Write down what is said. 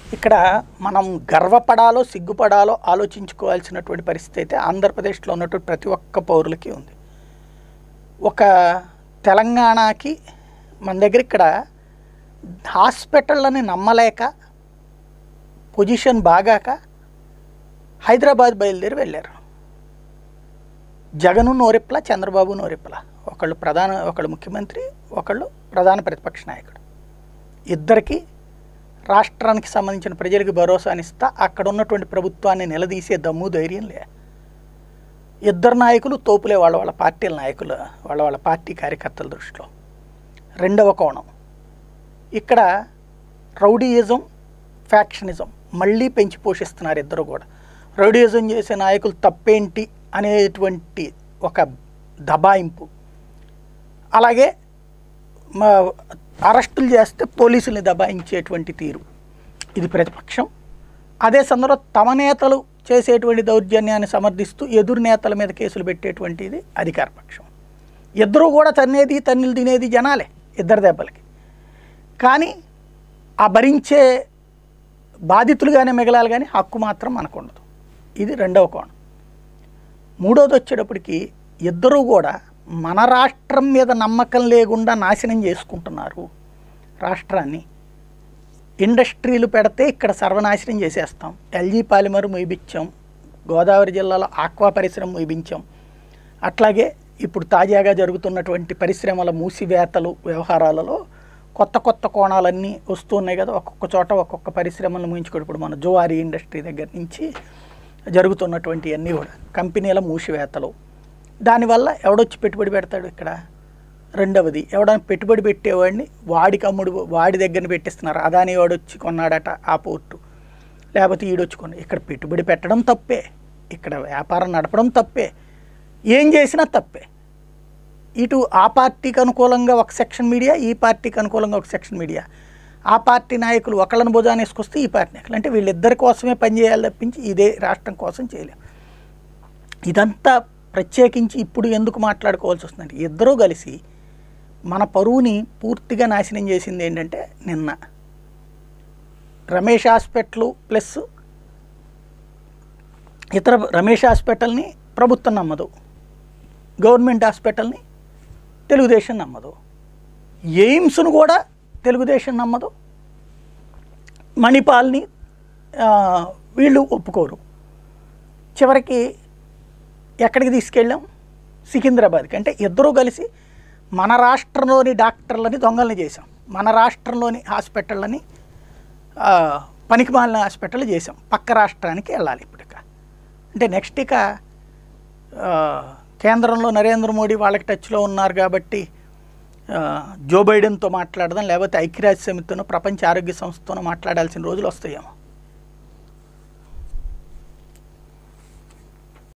ఇక్కడ మనం గర్వపడాలో సిగ్గుపడాలో ఆలోచించుకోవాల్సినటువంటి పరిస్థితి అయితే ఆంధ్రప్రదేశ్లో ఉన్నటువంటి ప్రతి ఒక్క పౌరులకి ఉంది ఒక తెలంగాణకి మన దగ్గర ఇక్కడ హాస్పిటళ్ళని నమ్మలేక పొజిషన్ బాగాక హైదరాబాద్ బయలుదేరి వెళ్ళారు జగను నోరెప్పల చంద్రబాబు నోరెప్పల ఒకళ్ళు ప్రధాన ఒకళ్ళు ముఖ్యమంత్రి ఒకళ్ళు ప్రధాన ప్రతిపక్ష నాయకుడు ఇద్దరికి రాష్ట్రానికి సంబంధించిన ప్రజలకు భరోసానిస్తా అక్కడ ఉన్నటువంటి ప్రభుత్వాన్ని నిలదీసే దమ్ము ధైర్యం లే ఇద్దరు నాయకులు తోపులే వాళ్ళ వాళ్ళ పార్టీల నాయకులు వాళ్ళ వాళ్ళ పార్టీ కార్యకర్తల దృష్టిలో రెండవ కోణం ఇక్కడ రౌడీయిజం ఫ్యాక్షనిజం మళ్ళీ పెంచి పోషిస్తున్నారు ఇద్దరు కూడా రౌడీయిజం చేసే నాయకులు తప్పేంటి అనేటువంటి ఒక దబాయింపు అలాగే మా అరెస్టులు చేస్తే పోలీసుల్ని దబాయించేటువంటి తీరు ఇది ప్రతిపక్షం అదే సందర్భంలో తమ నేతలు చేసేటువంటి దౌర్జన్యాన్ని సమర్థిస్తూ ఎదురు నేతల మీద కేసులు పెట్టేటువంటిది అధికార పక్షం ఇద్దరు కూడా తన్నేది తన్నులు తినేది జనాలే ఇద్దరు దెబ్బలకి కానీ ఆ భరించే బాధితులుగానే మిగలాలి కానీ హక్కు మాత్రం మనకు ఉండదు ఇది రెండవ కోణం మూడోది వచ్చేటప్పటికి ఇద్దరూ కూడా మన రాష్ట్రం మీద నమ్మకం లేకుండా నాశనం చేసుకుంటున్నారు రాష్ట్రాన్ని ఇండస్ట్రీలు పెడితే ఇక్కడ సర్వనాశనం చేసేస్తాం ఎల్జీ పాలిమర్ ముయిబిచ్చాం గోదావరి జిల్లాలో ఆక్వా పరిశ్రమ ముయిబించాం అట్లాగే ఇప్పుడు తాజాగా జరుగుతున్నటువంటి పరిశ్రమల మూసివేతలు వ్యవహారాలలో కొత్త కొత్త కోణాలన్నీ వస్తున్నాయి కదా ఒక్కొక్క చోట ఒక్కొక్క పరిశ్రమలను ముగించుకోవడం ఇప్పుడు మన జువారీ ఇండస్ట్రీ దగ్గర నుంచి జరుగుతున్నటువంటి అన్నీ కూడా కంపెనీల మూసివేతలు దానివల్ల ఎవడొచ్చి పెట్టుబడి పెడతాడు ఇక్కడ రెండవది ఎవడైనా పెట్టుబడి పెట్టేవాడిని వాడికి అమ్ముడు వాడి దగ్గర పెట్టిస్తున్నారు అదాని వాడు వచ్చి కొన్నాడట ఆ పోర్టు లేకపోతే ఈడొచ్చి కొన్న ఇక్కడ పెట్టుబడి పెట్టడం తప్పే ఇక్కడ వ్యాపారం నడపడం తప్పే ఏం చేసినా తప్పే ఇటు ఆ పార్టీకి అనుకూలంగా ఒక సెక్షన్ మీడియా ఈ పార్టీకి అనుకూలంగా ఒక సెక్షన్ మీడియా ఆ పార్టీ నాయకులు ఒకళ్ళని భుజాన్ని వేసుకొస్తే ఈ పార్టీ నాయకులు అంటే వీళ్ళిద్దరి కోసమే పనిచేయాలి తప్పించి ఇదే రాష్ట్రం కోసం చేయలేం ఇదంతా ప్రత్యేకించి ఇప్పుడు ఎందుకు మాట్లాడుకోవాల్సి వస్తుందంటే ఇద్దరూ కలిసి మన పరువుని పూర్తిగా నాశనం చేసింది ఏంటంటే నిన్న రమేష్ హాస్పిటల్ ప్లస్ ఇతర రమేష్ హాస్పిటల్ని ప్రభుత్వం నమ్మదు గవర్నమెంట్ హాస్పిటల్ని తెలుగుదేశం నమ్మదు ఎయిమ్స్ను కూడా తెలుగుదేశం నమ్మదు మణిపాల్ని ఆ, వీళ్ళు ఒప్పుకోరు చివరికి ఎక్కడికి తీసుకెళ్ళాం సికింద్రాబాద్కి అంటే ఇద్దరూ కలిసి మన రాష్ట్రంలోని డాక్టర్లని దొంగల్ని చేసాం మన రాష్ట్రంలోని హాస్పిటళ్ళని ఆ, పనికిమాలిన హాస్పిటల్ చేసాం పక్క రాష్ట్రానికి వెళ్ళాలి ఇప్పుడు ఇక అంటే నెక్స్ట్ ఇక ఆ, కేంద్రంలో నరేంద్ర మోడీ వాళ్ళకి టచ్లో ఉన్నారు కాబట్టి ఆ, జో బైడెన్తో మాట్లాడదాం లేకపోతే ఐక్యరాజ్య సమితితోనో ప్రపంచ ఆరోగ్య సంస్థతోనో మాట్లాడాల్సిన రోజులు వస్తాయేమో